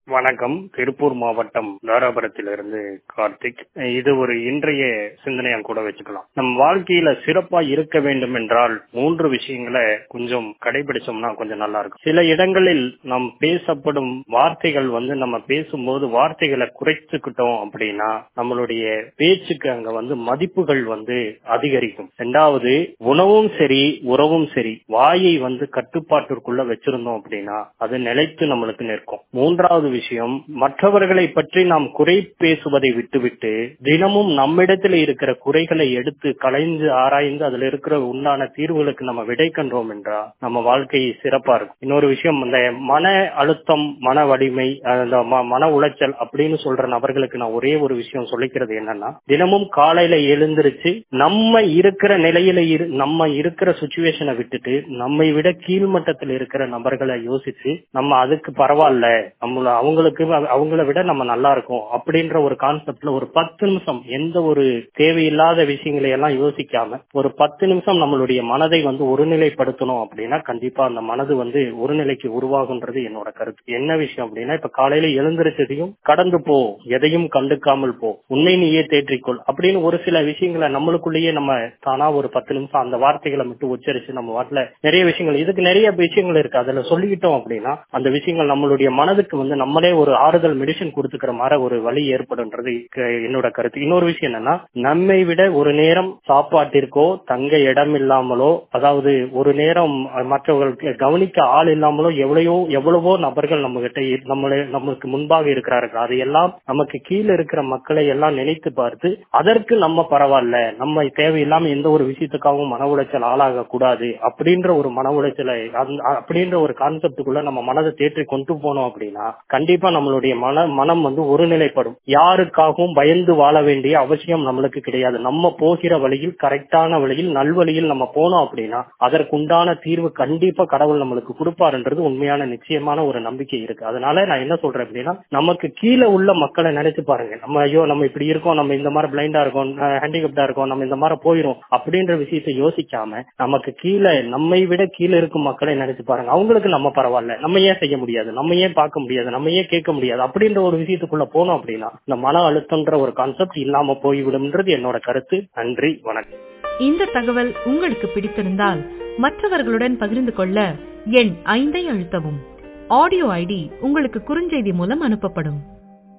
வணக்கம் திருப்பூர் மாவட்டம் தாராபுரத்திலிருந்து கார்த்திக் இது ஒரு இன்றைய சிந்தனையா கூட வச்சுக்கலாம் நம் வாழ்க்கையில சிறப்பா இருக்க வேண்டும் என்றால் மூன்று விஷயங்களை கொஞ்சம் கடைபிடிச்சோம்னா கொஞ்சம் நல்லா இருக்கும் சில இடங்களில் நாம் பேசப்படும் வார்த்தைகள் வந்து நம்ம பேசும்போது வார்த்தைகளை குறைச்சுக்கிட்டோம் அப்படின்னா நம்மளுடைய பேச்சுக்கு அங்க வந்து மதிப்புகள் வந்து அதிகரிக்கும் ரெண்டாவது உணவும் சரி உறவும் சரி வாயை வந்து கட்டுப்பாட்டிற்குள்ள வச்சிருந்தோம் அப்படின்னா அது நிலைத்து நம்மளுக்கு நிற்கும் மூன்றாவது விஷயம் மற்றவர்களை பற்றி நாம் குறை பேசுவதை விட்டுவிட்டு தினமும் நம்மிடத்தில் இருக்கிற குறைகளை எடுத்து கலைந்து ஆராய்ந்து அதுல இருக்கிற உண்டான தீர்வுகளுக்கு நம்ம விடை கண்டோம் என்றா நம்ம வாழ்க்கை சிறப்பா இருக்கும் இன்னொரு விஷயம் இந்த மன அழுத்தம் மன வலிமை அந்த மன உளைச்சல் அப்படின்னு சொல்ற நபர்களுக்கு நான் ஒரே ஒரு விஷயம் சொல்லிக்கிறது என்னன்னா தினமும் காலையில எழுந்திருச்சு நம்ம இருக்கிற நிலையில இரு நம்ம இருக்கிற சுச்சுவேஷனை விட்டுட்டு நம்மை விட கீழ்மட்டத்தில் இருக்கிற நபர்களை யோசிச்சு நம்ம அதுக்கு பரவாயில்ல நம்மள அவங்களுக்கு அவங்கள விட நம்ம நல்லா இருக்கும் அப்படின்ற ஒரு கான்செப்ட்ல ஒரு பத்து நிமிஷம் எந்த ஒரு தேவையில்லாத விஷயங்களை எல்லாம் யோசிக்காம ஒரு பத்து நிமிஷம் நம்மளுடைய மனதை வந்து ஒருநிலைப்படுத்தணும் அப்படின்னா கண்டிப்பா அந்த மனது வந்து ஒரு நிலைக்கு உருவாகுன்றது என்னோட கருத்து என்ன விஷயம் அப்படின்னா இப்ப காலையில எழுந்திருச்சதையும் கடந்து போ எதையும் கண்டுக்காமல் போ உன்னை நீயே தேற்றிக்கொள் அப்படின்னு ஒரு சில விஷயங்களை நம்மளுக்குள்ளேயே நம்ம தானா ஒரு பத்து நிமிஷம் அந்த வார்த்தைகளை மட்டும் உச்சரிச்சு நம்ம வாட்டில நிறைய விஷயங்கள் இதுக்கு நிறைய விஷயங்கள் இருக்கு அதுல சொல்லிக்கிட்டோம் அப்படின்னா அந்த விஷயங்கள் நம்மளுடைய மனதுக்கு வந்து நம்மளே ஒரு ஆறுதல் மெடிசன் கொடுத்துக்கிற மாதிரி ஒரு வழி ஏற்படுன்றது என்னோட கருத்து இன்னொரு விஷயம் என்னன்னா நம்மை விட ஒரு நேரம் சாப்பாட்டிற்கோ தங்க இடம் இல்லாமலோ அதாவது ஒரு நேரம் மற்றவர்களுக்கு கவனிக்க ஆள் இல்லாமலோ எவ்வளவோ எவ்வளவோ நபர்கள் நம்ம கிட்ட நம்மளே நமக்கு முன்பாக இருக்கிறார்கள் அது எல்லாம் நமக்கு கீழே இருக்கிற மக்களை எல்லாம் நினைத்து பார்த்து அதற்கு நம்ம பரவாயில்ல நம்ம தேவையில்லாம எந்த ஒரு விஷயத்துக்காகவும் மன உளைச்சல் ஆளாக கூடாது அப்படின்ற ஒரு மன உளைச்சலை அப்படின்ற ஒரு கான்செப்டுக்குள்ள நம்ம மனதை தேற்றி கொண்டு போனோம் அப்படின்னா கண்டிப்பா நம்மளுடைய மன மனம் வந்து ஒருநிலைப்படும் யாருக்காகவும் பயந்து வாழ வேண்டிய அவசியம் நம்மளுக்கு கிடையாது நம்ம போகிற வழியில் கரெக்டான வழியில் நல்வழியில் நம்ம போனோம் அப்படின்னா அதற்குண்டான தீர்வு கண்டிப்பா கடவுள் நம்மளுக்கு கொடுப்பாருன்றது உண்மையான நிச்சயமான ஒரு நம்பிக்கை இருக்கு அதனால நான் என்ன சொல்றேன் அப்படின்னா நமக்கு கீழே உள்ள மக்களை நினைச்சு பாருங்க நம்ம ஐயோ நம்ம இப்படி இருக்கோம் நம்ம இந்த மாதிரி பிளைண்டா இருக்கோம் ஹேண்டிகப்டா இருக்கோம் நம்ம இந்த மாதிரி போயிரும் அப்படின்ற விஷயத்தை யோசிக்காம நமக்கு கீழே நம்மை விட கீழே இருக்கும் மக்களை நினைச்சு பாருங்க அவங்களுக்கு நம்ம பரவாயில்ல நம்ம ஏன் செய்ய முடியாது நம்ம ஏன் பார்க்க முடியாது நம்ம ஏன் கேட்க முடியாது அப்படின்ற ஒரு விஷயத்துக்குள்ள போனோம் அப்படின்னா இந்த மன அழுத்தம்ன்ற ஒரு கான்செப்ட் இல்லாம போய்விடும்ன்றது என்னோட கருத்து நன்றி வணக்கம் இந்த தகவல் உங்களுக்கு பிடித்திருந்தால் மற்றவர்களுடன் பகிர்ந்து கொள்ள எண் ஐந்தை அழுத்தவும் ஆடியோ ஐடி உங்களுக்கு குறுஞ்செய்தி மூலம் அனுப்பப்படும்